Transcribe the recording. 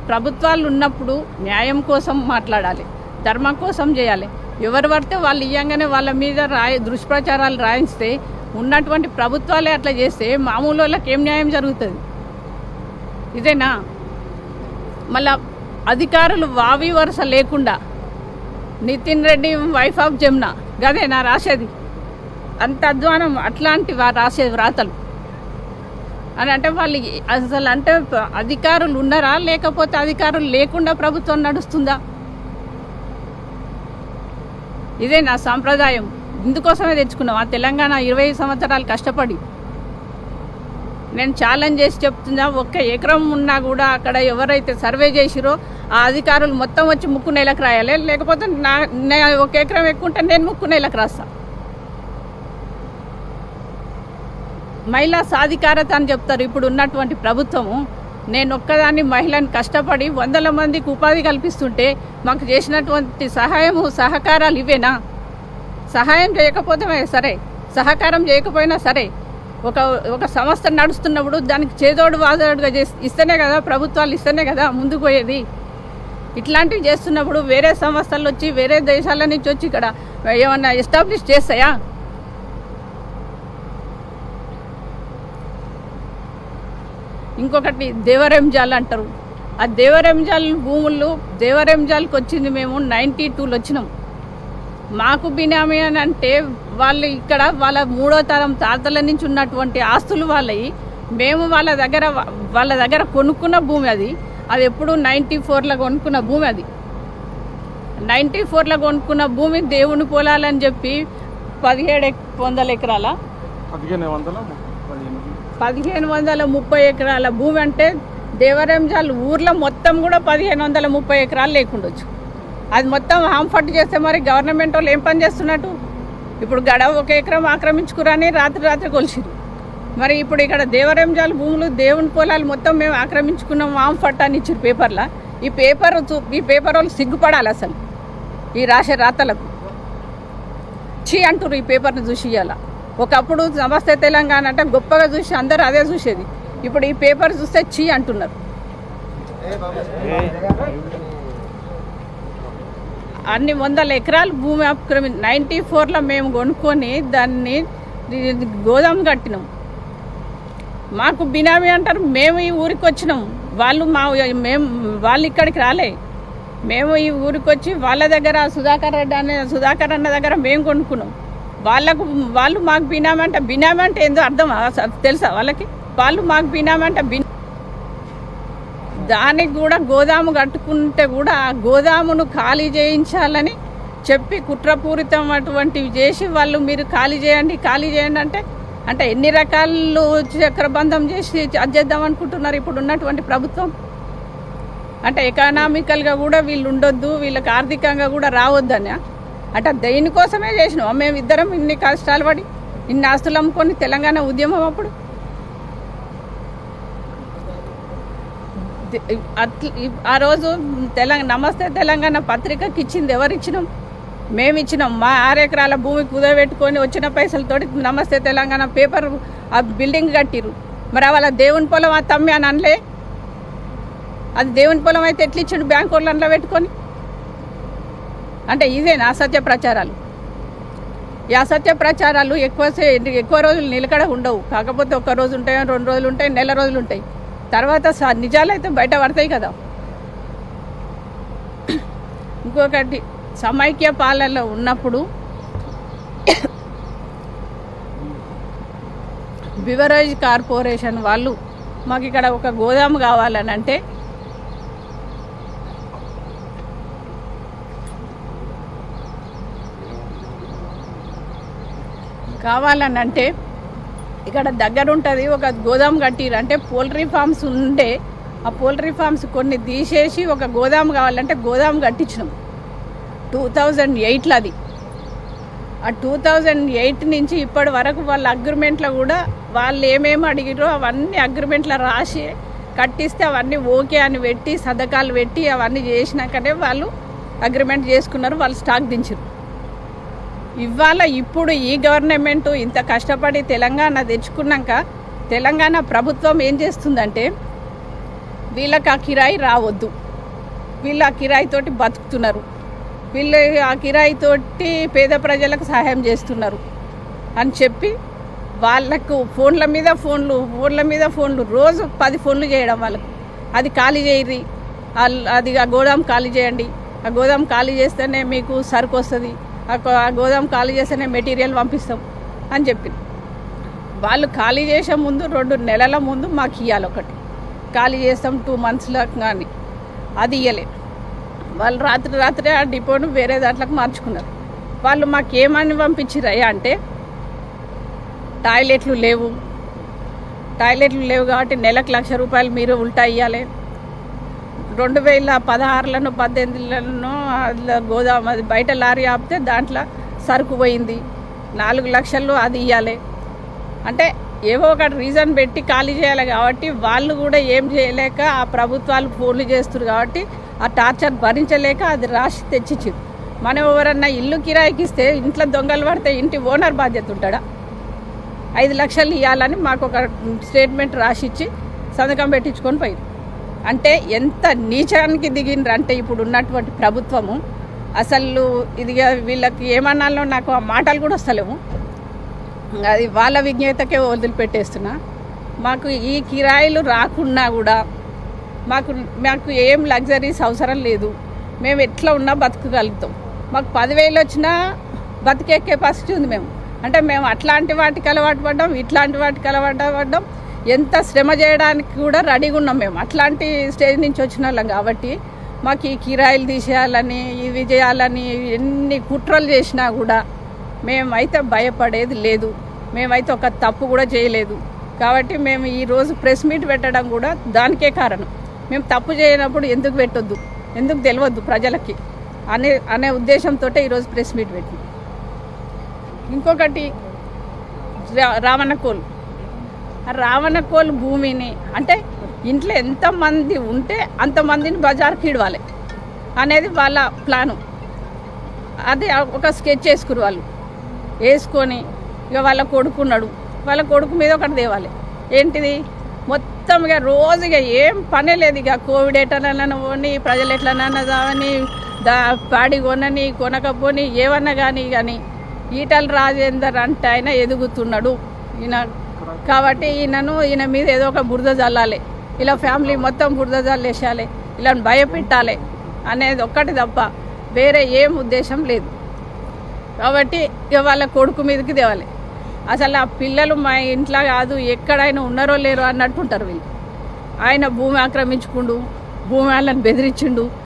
ప్రభుత్వాలు ఉన్నప్పుడు న్యాయం కోసం మాట్లాడాలి ధర్మం కోసం చేయాలి ఎవరు పడితే వాళ్ళు ఇయ్యంగానే వాళ్ళ మీద రాయ దుష్ప్రచారాలు రాయిస్తే ఉన్నటువంటి ప్రభుత్వాలే అట్లా చేస్తే మామూలు వాళ్ళకి ఏం న్యాయం జరుగుతుంది ఇదేనా మళ్ళా అధికారులు వావి వరుస లేకుండా నితిన్ రెడ్డి వైఫ్ ఆఫ్ జమున గదేనా రాసేది అంత అధ్వానం అట్లాంటి వా- రాసేది రాతలు అని అంటే వాళ్ళు అసలు అంటే అధికారులు ఉన్నారా లేకపోతే అధికారులు లేకుండా ప్రభుత్వం నడుస్తుందా ఇదే నా సాంప్రదాయం ఇందుకోసమే తెచ్చుకున్నాం ఆ తెలంగాణ ఇరవై సంవత్సరాలు కష్టపడి నేను ఛాలెంజ్ చేసి చెప్తున్నా ఒక్క ఎకరం ఉన్నా కూడా అక్కడ ఎవరైతే సర్వే చేసిరో ఆ అధికారులు మొత్తం వచ్చి ముక్కు నెలకు రాయాలి లేకపోతే నా నే- ఒక ఎకరం ఎక్కువ ఉంటే నేను ముక్కు నెలకు రాస్తా మహిళా సాధికారత అని చెప్తారు ఇప్పుడు ఉన్నటువంటి ప్రభుత్వము నేను ఒక్కదాన్ని మహిళని కష్టపడి వందల మందికి ఉపాధి కల్పిస్తుంటే మాకు చేసినటువంటి సహాయము సహకారాలు ఇవేనా సహాయం చేయకపోతే సరే సహకారం చేయకపోయినా సరే ఒక ఒక సంస్థ నడుస్తున్నప్పుడు దానికి చేదోడు వాదోడుగా చేసి ఇస్తేనే కదా ప్రభుత్వాలు ఇస్తేనే కదా ముందుకు పోయేది ఇట్లాంటివి చేస్తున్నప్పుడు వేరే సంస్థలు వచ్చి వేరే దేశాల నుంచి వచ్చి ఇక్కడ ఏమన్నా ఎస్టాబ్లిష్ చేస్తాయా ఇంకొకటి దేవరెంజాల్ అంటారు ఆ దేవరెంజాల్ భూములు దేవరెంజాల్కి వచ్చింది మేము నైంటీ టూలో వచ్చినాం మాకు బినామీ అని అంటే వాళ్ళు ఇక్కడ వాళ్ళ మూడో తరం తాతల నుంచి ఉన్నటువంటి ఆస్తులు వాళ్ళవి మేము వాళ్ళ దగ్గర వాళ్ళ దగ్గర కొనుక్కున్న భూమి అది అది ఎప్పుడు నైంటీ ఫోర్లో కొనుక్కున్న భూమి అది నైంటీ ఫోర్లో కొనుక్కున్న భూమి దేవుని పొలాలని చెప్పి పదిహేడు ఎక్- వందల ఎకరాల పదిహేను వందల పదిహేను పదిహేను వందల ముప్పై ఎకరాల భూమి అంటే దేవరంజాల్ ఊర్లో మొత్తం కూడా పదిహేను వందల ముప్పై ఎకరాలు లేకుండొచ్చు అది మొత్తం హాంఫర్ట్ చేస్తే మరి గవర్నమెంట్ వాళ్ళు ఏం పని చేస్తున్నట్టు ఇప్పుడు గడ ఒక ఎకరం ఆక్రమించుకురని రాత్రి రాత్రి కొలిసిరు మరి ఇప్పుడు ఇక్కడ దేవరంజాల్ భూములు దేవుని పొలాలు మొత్తం మేము ఆక్రమించుకున్నాం హాంఫర్ట్ అని ఇచ్చారు పేపర్లో ఈ పేపర్ చూ- ఈ పేపర్ వాళ్ళు సిగ్గుపడాలి అసలు ఈ రాసే రాతలకు చీ అంటారు ఈ పేపర్ని చూసి ఇవాళ ఒకప్పుడు నమస్తే తెలంగాణ అంటే గొప్పగా చూసి అందరూ అదే చూసేది ఇప్పుడు ఈ పేపర్ చూస్తే చీ అంటున్నారు అన్ని వందల ఎకరాలు భూమి ఆక్రమి నైంటీ ఫోర్లో మేము కొనుక్కొని దాన్ని ఇది గోదాము కట్టినాం మాకు బినామీ అంటారు మేము ఈ ఊరికి వచ్చినాం వాళ్ళు మా మేము వాళ్ళు ఇక్కడికి రాలే మేము ఈ ఊరికి వచ్చి వాళ్ళ దగ్గర సుధాకర్ రెడ్డి అనే సుధాకర్ అన్న దగ్గర మేము కొనుక్కున్నాం వాళ్ళకు వాళ్ళు మాకు బినామీ అంటే బినామీ అంటే ఏందో అర్థం తెలుసా వాళ్ళకి వాళ్ళు మాకు బినామీ అంటే బిన్ దానికి కూడా గోదాము కట్టుకుంటే కూడా ఆ గోదామును ఖాళీ చేయించాలని చెప్పి కుట్రపూరితం అటువంటివి చేసి వాళ్ళు మీరు ఖాళీ చేయండి ఖాళీ చేయండి అంటే అంటే ఎన్ని రకాలు చక్రబంధం చేసి అది చేద్దాం అనుకుంటున్నారు ఇప్పుడు ఉన్నటువంటి ప్రభుత్వం అంటే ఎకనామికల్గా కూడా వీళ్ళు ఉండొద్దు వీళ్ళకి ఆర్థికంగా కూడా రావద్దని అంటే దేనికోసమే చేసినాం మేము ఇద్దరం ఇన్ని కష్టాలు పడి ఇన్ని ఆస్తులు అమ్ముకొని తెలంగాణ ఉద్యమం అప్పుడు ది- అట్ల ఆ రోజు తెలంగాణ నమస్తే తెలంగాణ పత్రికకి ఇచ్చింది ఎవరు ఇచ్చినాం మేము ఇచ్చినాం మా ఆరు ఎకరాల భూమి కుదబెట్టుకొని వచ్చిన పైసలతోటి నమస్తే తెలంగాణ పేపర్ ఆ బిల్డింగ్ కట్టిరు మరి వాళ్ళ దేవుని పొలం ఆ తమ్మి అని అనలే అది దేవుని పొలం అయితే ఎట్లా ఇచ్చిండు బ్యాంక్ వాళ్ళలో పెట్టుకొని అంటే ఇదేనా అసత్య ప్రచారాలు ఈ అసత్య ప్రచారాలు ఎక్కువ సే- ఎక్కువ రోజులు నిలకడ ఉండవు కాకపోతే ఒక్క రోజు ఉంటాయి రెండు రోజులు ఉంటాయి నెల రోజులు ఉంటాయి తర్వాత స- నిజాలైతే బయట పడతాయి కదా ఇంకొకటి సమైక్య పాలనలో ఉన్నప్పుడు బివరేజ్ కార్పొరేషన్ వాళ్ళు మాకు ఇక్కడ ఒక గోదాము కావాలని అంటే కావాలని అంటే ఇక్కడ దగ్గర ఉంటుంది ఒక గోదాం కట్టిరు అంటే పోల్ట్రీ ఫార్మ్స్ ఉండే ఆ పోల్ట్రీ ఫార్మ్స్ కొన్ని తీసేసి ఒక గోదాం కావాలంటే గోదాం కట్టించినాం టూ థౌజండ్ ఎయిట్లో అది ఆ టూ థౌజండ్ ఎయిట్ నుంచి ఇప్పటి వరకు వాళ్ళ అగ్రిమెంట్లో కూడా వాళ్ళు ఏమేమి అడిగిరో అవన్నీ అగ్రిమెంట్లో రాసి కట్టిస్తే అవన్నీ ఓకే అని పెట్టి సదకాలు పెట్టి అవన్నీ చేసినాకనే వాళ్ళు అగ్రిమెంట్ చేసుకున్నారు వాళ్ళు స్టాక్ దించారు ఇవాళ ఇప్పుడు ఈ గవర్నమెంట్ ఇంత కష్టపడి తెలంగాణ తెచ్చుకున్నాక తెలంగాణ ప్రభుత్వం ఏం చేస్తుందంటే వీళ్ళకి ఆ కిరాయి రావద్దు వీళ్ళు ఆ కిరాయితోటి బతుకుతున్నారు వీళ్ళు ఆ కిరాయితోటి పేద ప్రజలకు సహాయం చేస్తున్నారు అని చెప్పి వాళ్ళకు ఫోన్ల మీద ఫోన్లు ఫోన్ల మీద ఫోన్లు రోజు పది ఫోన్లు చేయడం వాళ్ళకు అది ఖాళీ చేయరి అల్- అది ఆ గోదాం ఖాళీ చేయండి ఆ గోదాం ఖాళీ చేస్తేనే మీకు సరుకు వస్తుంది ఆ గో- ఆ గోదాం ఖాళీ చేస్తేనే మెటీరియల్ పంపిస్తాం అని చెప్పింది వాళ్ళు ఖాళీ చేసే ముందు రెండు నెలల ముందు మాకు ఇవ్వాలి ఒకటి ఖాళీ చేస్తాం టూ మంత్స్లో కానీ అది ఇవ్వలే వాళ్ళు రాత్రి రాత్రి ఆ డిపోను వేరే దాంట్లోకి మార్చుకున్నారు వాళ్ళు మాకేమని పంపించిరయ్యా అంటే టాయిలెట్లు లేవు టాయిలెట్లు లేవు కాబట్టి నెలకు లక్ష రూపాయలు మీరు ఉల్టా ఇవ్వాలి రెండు వేల పదహారులను పద్దెనిమిదిలను అందులో గోదాం అది బయట లారీ ఆపితే దాంట్లో సరుకు పోయింది నాలుగు లక్షలు అది ఇవ్వాలి అంటే ఏవో ఒక రీజన్ పెట్టి ఖాళీ చేయాలి కాబట్టి వాళ్ళు కూడా ఏం చేయలేక ఆ ప్రభుత్వాలు ఫోన్లు చేస్తున్నారు కాబట్టి ఆ టార్చర్ భరించలేక అది రాసి తెచ్చిచ్చింది మనం ఎవరన్నా ఇల్లు కిరాయికి ఇస్తే ఇంట్లో దొంగలు పడితే ఇంటి ఓనర్ బాధ్యత ఉంటాడా ఐదు లక్షలు ఇవ్వాలని మాకు ఒక స్టేట్మెంట్ రాసిచ్చి సంతకం పెట్టించుకొని పోయి అంటే ఎంత నీచానికి దిగిండ్రు అంటే ఇప్పుడు ఉన్నటువంటి ప్రభుత్వము అసలు ఇది వీళ్ళకి ఏమన్నాలో నాకు ఆ మాటలు కూడా వస్తలేవు అది వాళ్ళ విజ్ఞతకే వదిలిపెట్టేస్తున్నా మాకు ఈ కిరాయిలు రాకున్నా కూడా మాకు మాకు ఏం లగ్జరీస్ అవసరం లేదు మేము ఎట్లా ఉన్నా బతకగలుగుతాం మాకు పదివేలు వచ్చినా బతికే కెపాసిటీ ఉంది మేము అంటే మేము అట్లాంటి వాటికి అలవాటు పడ్డాం ఇట్లాంటి వాటికి అలవాటు పడ్డాం ఎంత శ్రమ చేయడానికి కూడా రెడీగా ఉన్నాం మేము అట్లాంటి స్టేజ్ నుంచి వచ్చిన వాళ్ళం కాబట్టి మాకు ఈ కిరాయిలు తీసేయాలని ఇవి చేయాలని ఎన్ని కుట్రలు చేసినా కూడా మేమైతే భయపడేది లేదు మేమైతే ఒక తప్పు కూడా చేయలేదు కాబట్టి మేము ఈరోజు ప్రెస్ మీట్ పెట్టడం కూడా దానికే కారణం మేము తప్పు చేయనప్పుడు ఎందుకు పెట్టొద్దు ఎందుకు తెలియద్దు ప్రజలకి అనే అనే ఉద్దేశంతో ఈరోజు ప్రెస్ మీట్ పెట్టి ఇంకొకటి రా- రావణకోలు ఆ రావణకోలు భూమిని అంటే ఇంట్లో ఎంతమంది ఉంటే అంతమందిని బజార్కి ఇడవాలి అనేది వాళ్ళ ప్లాను అది ఒక స్కెచ్ వేసుకురు వాళ్ళు వేసుకొని ఇక వాళ్ళ కొడుకున్నాడు వాళ్ళ కొడుకు మీద ఒకటి తేవాలి ఏంటిది మొత్తం ఇక రోజు ఇక ఏం పనే లేదు ఇక కోవిడ్ ఎట్లనన్నా పోని ప్రజలు ఎట్లనన్నా కావని దా పాడి కొనని కొనకపోని ఏమన్నా కానీ కానీ ఈటల రాజేందర్ అంటే ఆయన ఎదుగుతున్నాడు ఈయన కాబట్టి ఈయనను ఈయన మీద ఏదో ఒక బురద జల్లాలి ఇలా ఫ్యామిలీ మొత్తం బురద జల్లేసాలి ఇలా భయపెట్టాలి అనేది ఒక్కటి తప్ప వేరే ఏం ఉద్దేశం లేదు కాబట్టి ఇక వాళ్ళ కొడుకు మీదకి తేవాలి అసలు ఆ పిల్లలు మా ఇంట్లో కాదు ఎక్కడైనా ఉన్నారో లేరో అన్నట్టు ఉంటారు వీళ్ళు ఆయన భూమి ఆక్రమించుకుండు భూమి వాళ్ళని బెదిరించిండు